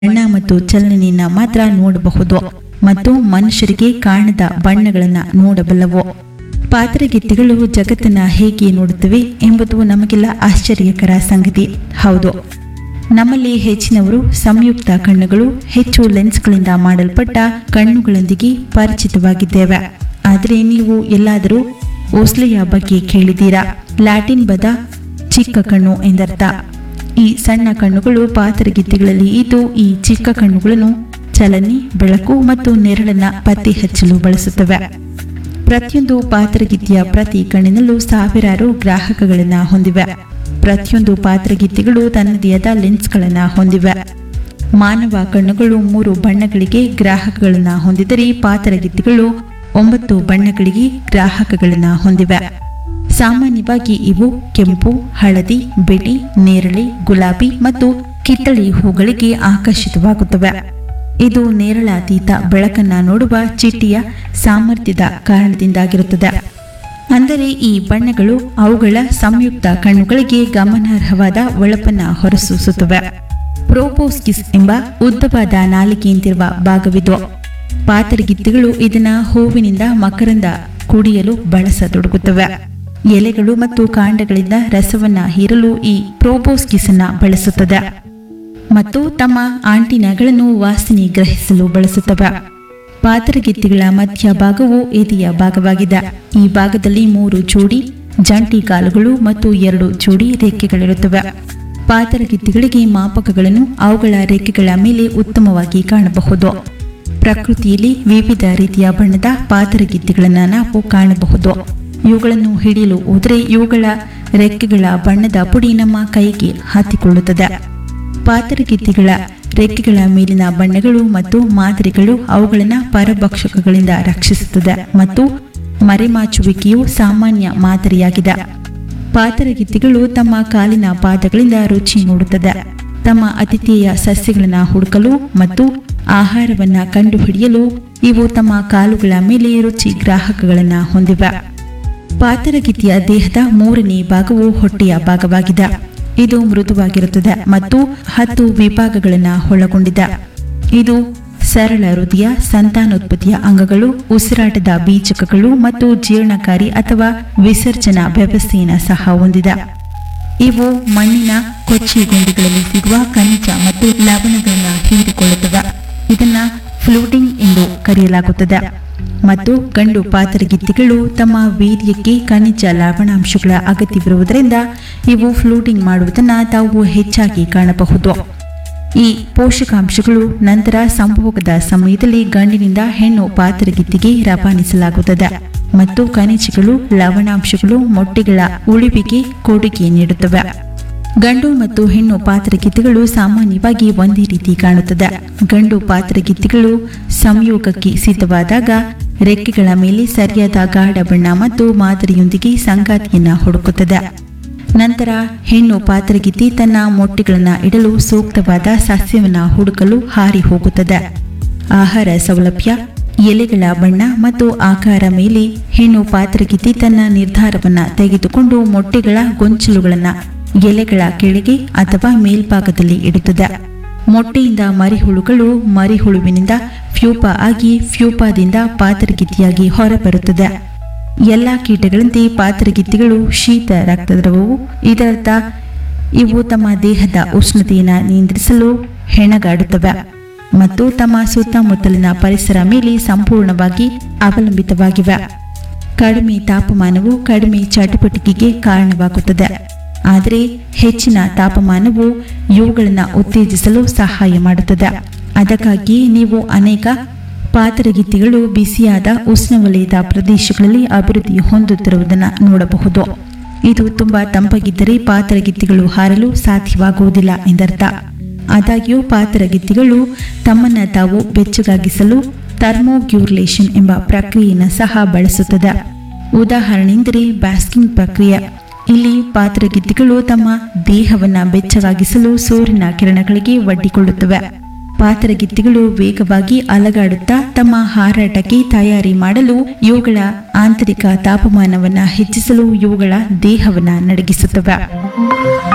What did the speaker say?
ಬಣ್ಣ ಮತ್ತು ಚಲನೆಯನ್ನ ಮಾತ್ರ ನೋಡಬಹುದು ಮತ್ತು ಮನುಷ್ಯರಿಗೆ ಕಾಣದ ಬಣ್ಣಗಳನ್ನು ನೋಡಬಲ್ಲವು ಪಾತ್ರಗಿತ್ತಿಗಳು ಜಗತ್ತನ್ನ ಹೇಗೆ ನೋಡುತ್ತವೆ ಎಂಬುದು ನಮಗೆಲ್ಲ ಆಶ್ಚರ್ಯಕರ ಸಂಗತಿ ಹೌದು ನಮ್ಮಲ್ಲಿ ಹೆಚ್ಚಿನವರು ಸಂಯುಕ್ತ ಕಣ್ಣುಗಳು ಹೆಚ್ಚು ಲೆನ್ಸ್ಗಳಿಂದ ಮಾಡಲ್ಪಟ್ಟ ಕಣ್ಣುಗಳೊಂದಿಗೆ ಪರಿಚಿತವಾಗಿದ್ದೇವೆ ಆದರೆ ನೀವು ಎಲ್ಲಾದರೂ ಓಸ್ಲೆಯ ಬಗ್ಗೆ ಕೇಳಿದ್ದೀರಾ ಲ್ಯಾಟಿನ್ ಪದ ಚಿಕ್ಕ ಕಣ್ಣು ಎಂದರ್ಥ ಈ ಸಣ್ಣ ಕಣ್ಣುಗಳು ಪಾತರಗಿತ್ತಿಗಳಲ್ಲಿ ಇದ್ದು ಈ ಚಿಕ್ಕ ಕಣ್ಣುಗಳನ್ನು ಚಲನೆ ಬೆಳಕು ಮತ್ತು ನೆರಳನ್ನ ಪತ್ತೆ ಹಚ್ಚಲು ಬಳಸುತ್ತವೆ ಪ್ರತಿಯೊಂದು ಪಾತ್ರಗಿತ್ತಿಯ ಪ್ರತಿ ಕಣ್ಣಿನಲ್ಲೂ ಸಾವಿರಾರು ಗ್ರಾಹಕಗಳನ್ನ ಹೊಂದಿವೆ ಪ್ರತಿಯೊಂದು ಪಾತ್ರಗಿತ್ತಿಗಳು ತನ್ನದೇ ಆದ ಲೆನ್ಸ್ಗಳನ್ನ ಹೊಂದಿವೆ ಮಾನವ ಕಣ್ಣುಗಳು ಮೂರು ಬಣ್ಣಗಳಿಗೆ ಗ್ರಾಹಕಗಳನ್ನ ಹೊಂದಿದರೆ ಪಾತರಗಿತ್ತಿಗಳು ಒಂಬತ್ತು ಬಣ್ಣಗಳಿಗೆ ಗ್ರಾಹಕಗಳನ್ನ ಹೊಂದಿವೆ ಸಾಮಾನ್ಯವಾಗಿ ಇವು ಕೆಂಪು ಹಳದಿ ಬಿಳಿ ನೇರಳೆ ಗುಲಾಬಿ ಮತ್ತು ಕಿತ್ತಳೆ ಹೂಗಳಿಗೆ ಆಕರ್ಷಿತವಾಗುತ್ತವೆ ಇದು ನೇರಳಾತೀತ ಬೆಳಕನ್ನ ನೋಡುವ ಚಿಟ್ಟಿಯ ಸಾಮರ್ಥ್ಯದ ಕಾರಣದಿಂದಾಗಿರುತ್ತದೆ ಅಂದರೆ ಈ ಬಣ್ಣಗಳು ಅವುಗಳ ಸಂಯುಕ್ತ ಕಣ್ಣುಗಳಿಗೆ ಗಮನಾರ್ಹವಾದ ಒಳಪನ್ನ ಹೊರಸೂಸುತ್ತವೆ ಪ್ರೋಪೋಸ್ಕಿಸ್ ಎಂಬ ಉದ್ದವಾದ ನಾಲಿಗೆಯಂತಿರುವ ಭಾಗವಿದು ಪಾತರಗಿತ್ತಿಗಳು ಇದನ್ನ ಹೂವಿನಿಂದ ಮಕರಂದ ಕುಡಿಯಲು ಬಳಸತೊಡಗುತ್ತವೆ ಎಲೆಗಳು ಮತ್ತು ಕಾಂಡಗಳಿಂದ ರಸವನ್ನ ಹೀರಲು ಈ ಪ್ರೋಪೋಸ್ಕಿಸ್ ಅನ್ನ ಬಳಸುತ್ತದೆ ಮತ್ತು ತಮ್ಮ ಆಂಟಿನಗಳನ್ನು ವಾಸನೆ ಗ್ರಹಿಸಲು ಬಳಸುತ್ತವೆ ಪಾತರಗಿತ್ತಿಗಳ ಮಧ್ಯ ಭಾಗವು ಎದೆಯ ಭಾಗವಾಗಿದೆ ಈ ಭಾಗದಲ್ಲಿ ಮೂರು ಜೋಡಿ ಜಂಟಿ ಕಾಲುಗಳು ಮತ್ತು ಎರಡು ಜೋಡಿ ರೆಕ್ಕೆಗಳಿರುತ್ತವೆ ಪಾತರಗಿತ್ತಿಗಳಿಗೆ ಮಾಪಕಗಳನ್ನು ಅವುಗಳ ರೆಕ್ಕೆಗಳ ಮೇಲೆ ಉತ್ತಮವಾಗಿ ಕಾಣಬಹುದು ಪ್ರಕೃತಿಯಲ್ಲಿ ವಿವಿಧ ರೀತಿಯ ಬಣ್ಣದ ಪಾತರಗಿತ್ತಿಗಳನ್ನು ನಾವು ಕಾಣಬಹುದು ಇವುಗಳನ್ನು ಹಿಡಿಯಲು ಹೋದರೆ ಇವುಗಳ ರೆಕ್ಕೆಗಳ ಬಣ್ಣದ ಪುಡಿ ನಮ್ಮ ಕೈಗೆ ಹತ್ತಿಕೊಳ್ಳುತ್ತದೆ ಪಾತರಗಿತ್ತಿಗಳ ರೆಕ್ಕೆಗಳ ಮೇಲಿನ ಬಣ್ಣಗಳು ಮತ್ತು ಮಾದರಿಗಳು ಅವುಗಳನ್ನು ಪರಭಕ್ಷಕಗಳಿಂದ ರಕ್ಷಿಸುತ್ತದೆ ಮತ್ತು ಮರೆಮಾಚುವಿಕೆಯು ಸಾಮಾನ್ಯ ಮಾದರಿಯಾಗಿದೆ ಪಾತರಗಿತ್ತಿಗಳು ತಮ್ಮ ಕಾಲಿನ ಪಾದಗಳಿಂದ ರುಚಿ ನೋಡುತ್ತದೆ ತಮ್ಮ ಅತಿಥೇಯ ಸಸ್ಯಗಳನ್ನು ಹುಡುಕಲು ಮತ್ತು ಆಹಾರವನ್ನ ಕಂಡುಹಿಡಿಯಲು ಇವು ತಮ್ಮ ಕಾಲುಗಳ ಮೇಲೆ ರುಚಿ ಗ್ರಾಹಕಗಳನ್ನು ಹೊಂದಿವೆ ಪಾತರಗಿತ್ತಿಯ ದೇಹದ ಮೂರನೇ ಭಾಗವು ಹೊಟ್ಟೆಯ ಭಾಗವಾಗಿದೆ ಇದು ಮೃದುವಾಗಿರುತ್ತದೆ ಮತ್ತು ಹತ್ತು ವಿಭಾಗಗಳನ್ನು ಒಳಗೊಂಡಿದೆ ಇದು ಸರಳ ಹೃದಯ ಸಂತಾನೋತ್ಪತ್ತಿಯ ಅಂಗಗಳು ಉಸಿರಾಟದ ಬೀಜಕಗಳು ಮತ್ತು ಜೀರ್ಣಕಾರಿ ಅಥವಾ ವಿಸರ್ಜನಾ ವ್ಯವಸ್ಥೆಯನ್ನು ಸಹ ಹೊಂದಿದೆ ಇವು ಮಣ್ಣಿನ ಕೊಚ್ಚಿ ಗುಂಡಿಗಳಲ್ಲಿ ಸಿಗುವ ಖನಿಜ ಮತ್ತು ಲವಣಗಳನ್ನು ಹೀರಿಕೊಳ್ಳುತ್ತವೆ ಇದನ್ನ ಫ್ಲೂಟಿಂಗ್ ಎಂದು ಕರೆಯಲಾಗುತ್ತದೆ ಮತ್ತು ಗಂಡು ಪಾತರಗಿತ್ತಿಗಳು ತಮ್ಮ ವೀರ್ಯಕ್ಕೆ ಖನಿಜ ಲವಣಾಂಶಗಳ ಅಗತ್ಯವಿರುವುದರಿಂದ ಇವು ಫ್ಲೂಟಿಂಗ್ ಮಾಡುವುದನ್ನು ತಾವು ಹೆಚ್ಚಾಗಿ ಕಾಣಬಹುದು ಈ ಪೋಷಕಾಂಶಗಳು ನಂತರ ಸಂಭೋಗದ ಸಮಯದಲ್ಲಿ ಗಂಡಿನಿಂದ ಹೆಣ್ಣು ಪಾತರಗಿತ್ತಿಗೆ ರವಾನಿಸಲಾಗುತ್ತದೆ ಮತ್ತು ಖನಿಜಗಳು ಲವಣಾಂಶಗಳು ಮೊಟ್ಟೆಗಳ ಉಳಿವಿಗೆ ಕೊಡುಗೆ ನೀಡುತ್ತವೆ ಗಂಡು ಮತ್ತು ಹೆಣ್ಣು ಪಾತ್ರಗಿತ್ತಿಗಳು ಸಾಮಾನ್ಯವಾಗಿ ಒಂದೇ ರೀತಿ ಕಾಣುತ್ತದೆ ಗಂಡು ಪಾತ್ರಗಿತ್ತಿಗಳು ಸಂಯೋಗಕ್ಕೆ ಸಿದ್ಧವಾದಾಗ ರೆಕ್ಕೆಗಳ ಮೇಲೆ ಸರಿಯಾದ ಗಾಢ ಬಣ್ಣ ಮತ್ತು ಮಾದರಿಯೊಂದಿಗೆ ಸಂಗಾತಿಯನ್ನ ಹುಡುಕುತ್ತದೆ ನಂತರ ಹೆಣ್ಣು ಪಾತ್ರಗಿತ್ತಿ ತನ್ನ ಮೊಟ್ಟೆಗಳನ್ನು ಇಡಲು ಸೂಕ್ತವಾದ ಸಸ್ಯವನ್ನ ಹುಡುಕಲು ಹಾರಿ ಹೋಗುತ್ತದೆ ಆಹಾರ ಸೌಲಭ್ಯ ಎಲೆಗಳ ಬಣ್ಣ ಮತ್ತು ಆಕಾರ ಮೇಲೆ ಹೆಣ್ಣು ಪಾತ್ರಗಿತ್ತಿ ತನ್ನ ನಿರ್ಧಾರವನ್ನ ತೆಗೆದುಕೊಂಡು ಮೊಟ್ಟೆಗಳ ಗೊಂಚಲುಗಳನ್ನು ಎಲೆಗಳ ಕೆಳಗೆ ಅಥವಾ ಮೇಲ್ಭಾಗದಲ್ಲಿ ಇಡುತ್ತದೆ ಮೊಟ್ಟೆಯಿಂದ ಮರಿಹುಳುಗಳು ಮರಿಹುಳುವಿನಿಂದ ಫ್ಯೂಪಾ ಆಗಿ ಫ್ಯೂಪಾದಿಂದ ಪಾತರಗಿತ್ತಿಯಾಗಿ ಹೊರಬರುತ್ತದೆ ಎಲ್ಲ ಕೀಟಗಳಂತೆ ಪಾತರಗಿತ್ತಿಗಳು ಶೀತ ರಕ್ತದ್ರವವು ಇದರರ್ಥ ಇವು ತಮ್ಮ ದೇಹದ ಉಷ್ಣತೆಯನ್ನು ನಿಯಂತ್ರಿಸಲು ಹೆಣಗಾಡುತ್ತವೆ ಮತ್ತು ತಮ್ಮ ಸುತ್ತಮುತ್ತಲಿನ ಪರಿಸರ ಮೇಲೆ ಸಂಪೂರ್ಣವಾಗಿ ಅವಲಂಬಿತವಾಗಿವೆ ಕಡಿಮೆ ತಾಪಮಾನವು ಕಡಿಮೆ ಚಟುವಟಿಕೆಗೆ ಕಾರಣವಾಗುತ್ತದೆ ಆದರೆ ಹೆಚ್ಚಿನ ತಾಪಮಾನವು ಇವುಗಳನ್ನು ಉತ್ತೇಜಿಸಲು ಸಹಾಯ ಮಾಡುತ್ತದೆ ಅದಕ್ಕಾಗಿ ನೀವು ಅನೇಕ ಪಾತರಗಿತ್ತಿಗಳು ಬಿಸಿಯಾದ ಉಷ್ಣವಲಯದ ಪ್ರದೇಶಗಳಲ್ಲಿ ಅಭಿವೃದ್ಧಿ ಹೊಂದುತ್ತಿರುವುದನ್ನು ನೋಡಬಹುದು ಇದು ತುಂಬಾ ತಂಪಾಗಿದ್ದರೆ ಪಾತರಗಿತ್ತಿಗಳು ಹಾರಲು ಸಾಧ್ಯವಾಗುವುದಿಲ್ಲ ಎಂದರ್ಥ ಆದಾಗ್ಯೂ ಪಾತರಗಿತ್ತಿಗಳು ತಮ್ಮನ್ನ ತಾವು ಬೆಚ್ಚಗಾಗಿಸಲು ಥರ್ಮೋಗ್ಯೂರ್ಲೇಷನ್ ಎಂಬ ಪ್ರಕ್ರಿಯೆಯನ್ನು ಸಹ ಬಳಸುತ್ತದೆ ಉದಾಹರಣೆಯೆಂದರೆ ಬ್ಯಾಸ್ಕಿಂಗ್ ಪ್ರಕ್ರಿಯೆ ಇಲ್ಲಿ ಪಾತ್ರಗಿತ್ತಿಗಳು ತಮ್ಮ ದೇಹವನ್ನ ಬೆಚ್ಚಗಾಗಿಸಲು ಸೂರ್ಯನ ಕಿರಣಗಳಿಗೆ ಒಡ್ಡಿಕೊಳ್ಳುತ್ತವೆ ಪಾತ್ರಗಿತ್ತಿಗಳು ವೇಗವಾಗಿ ಅಲಗಾಡುತ್ತಾ ತಮ್ಮ ಹಾರಾಟಕ್ಕೆ ತಯಾರಿ ಮಾಡಲು ಇವುಗಳ ಆಂತರಿಕ ತಾಪಮಾನವನ್ನು ಹೆಚ್ಚಿಸಲು ಇವುಗಳ ದೇಹವನ್ನ ನಡಗಿಸುತ್ತವೆ